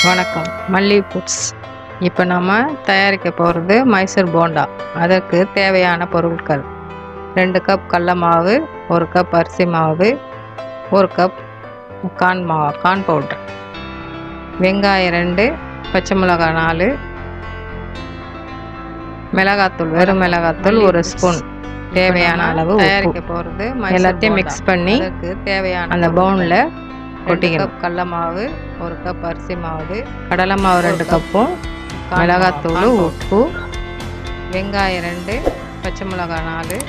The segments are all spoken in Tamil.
வணக்கம் மல்லி ஃபுட்ஸ் இப்போ நம்ம தயாரிக்க போகிறது மைசூர் போண்டா அதற்கு தேவையான பொருட்கள் ரெண்டு கப் கடல மாவு ஒரு கப் அரிசி மாவு ஒரு கப் கான் மாவு கான் பவுடர் வெங்காயம் ரெண்டு பச்சை மிளகாய் நாலு மிளகாத்தூள் வெறும் மிளகாத்தூள் ஒரு ஸ்பூன் தேவையான அளவு தயாரிக்க போகிறது எல்லாத்தையும் மிக்ஸ் பண்ணி தேவையான அந்த பவுனில் கொட்டிக்கணும் கடல மாவு ஒரு கப் அரிசி மாவு கடலை மாவு ரெண்டு கப்பும் மிளகாத்தூள் உப்பு வெங்காயம் ரெண்டு பச்சை மிளகாய் நாலு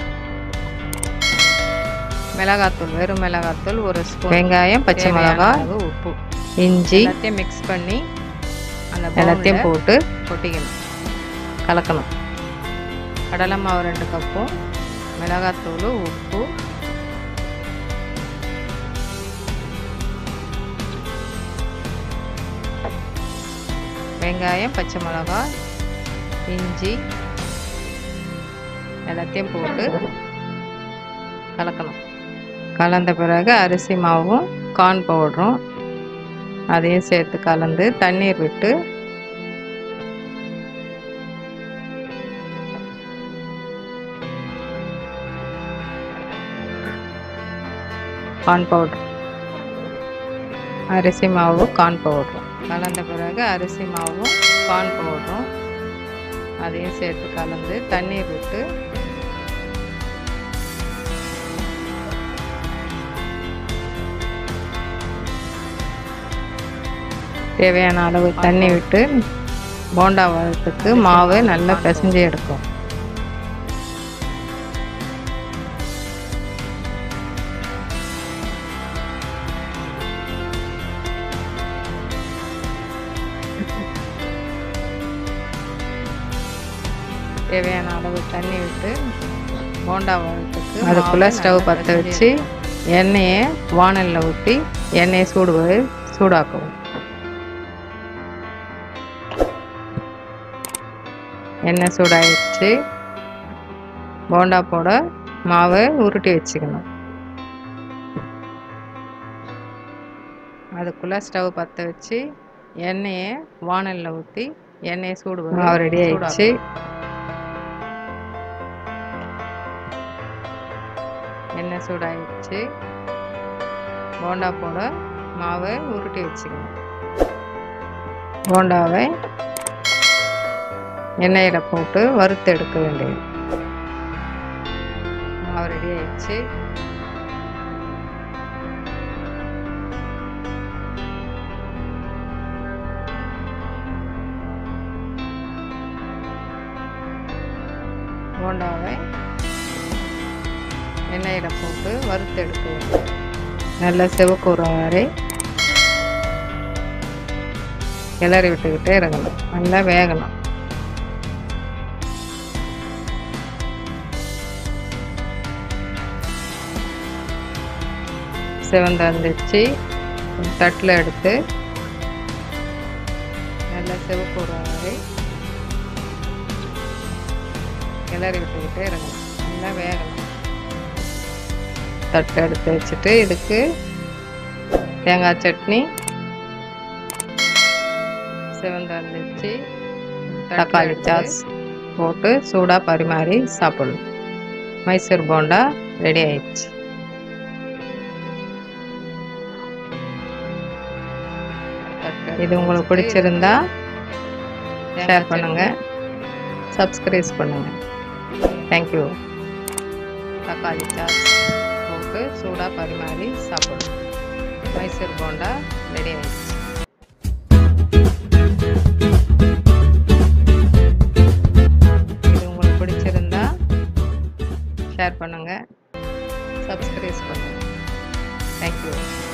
மிளகாத்தூள் வெறும் மிளகாத்தூள் ஒரு ஸ்பூன் வெங்காயம் பச்சை மிளகாய் உப்பு இஞ்சி எல்லாத்தையும் மிக்ஸ் பண்ணி அந்த எல்லாத்தையும் போட்டு கொட்டிக்கணும் கலக்கணும் கடலை மாவு ரெண்டு கப்பும் மிளகாத்தூள் உப்பு வெங்காயம் பச்சை மிளகாய் இஞ்சி எல்லாத்தையும் போட்டு கலக்கணும் கலந்த பிறகு அரிசி மாவும் கார்ன் பவுடரும் அதையும் சேர்த்து கலந்து தண்ணீர் விட்டு கார்ன் பவுடர் அரிசி மாவு கார்ன் பவுடரும் கலந்த பிறகு அரிசி மாவும் கார்ன் பவுடரும் அதையும் சேர்த்து கலந்து தண்ணீர் விட்டு தேவையான அளவு தண்ணி விட்டு போண்டா வரத்துக்கு மாவு நல்லா பிசைஞ்சு எடுக்கும் தேவையான அளவு தண்ணி விட்டு போண்டா வரத்துக்கு அதுக்குள்ளே ஸ்டவ் பற்ற வச்சு எண்ணெயை வானலில் ஊற்றி எண்ணெயை சூடு சூடாக்கவும் எண்ணெய் சூடாயிடுச்சு போண்டா போட மாவை உருட்டி வச்சுக்கணும் அதுக்குள்ளே ஸ்டவ் பற்ற வச்சு எண்ணெயை வானலில் ஊற்றி எண்ணெயை சூடு மாவு ரெடி ஆயிடுச்சு எண்ணெய் சூடாயிடுச்சு போண்டா போட மாவை உருட்டி வச்சுக்கணும் போண்டாவை எண்ணெயில் போட்டு வறுத்து எடுக்க வேண்டியது மாவு ரெடி ஆயிடுச்சு போண்டாவை எண்ணெயில் போட்டு வறுத்து எடுக்க வேண்டும் நல்லா செவக்கூற வரை கிளறி விட்டுக்கிட்டே இருக்கணும் நல்லா வேகணும் செவந்து வந்துச்சு தட்டில் எடுத்து நல்லா செவக்கூற வரை கிளறி விட்டுக்கிட்டே இருக்கணும் நல்லா வேகணும் தட்டு எடுத்து வச்சுட்டு இதுக்கு தேங்காய் சட்னி செவந்து வந்துச்சு தக்காளி சாஸ் போட்டு சூடாக பரிமாறி சாப்பிடணும் மைசூர் போண்டா ரெடி ஆயிடுச்சு இது உங்களுக்கு பிடிச்சிருந்தா ஷேர் பண்ணுங்க சப்ஸ்கிரைப் பண்ணுங்க தேங்க்யூ தக்காளி சாஸ் போட்டு சூடாக பரிமாறி சாப்பிடணும் மைசூர் போண்டா ரெடி ஆயிடுச்சு இது உங்களுக்கு பிடிச்சிருந்தா ஷேர் பண்ணுங்கள் சப்ஸ்கிரைப் பண்ணுங்கள் தேங்க்யூ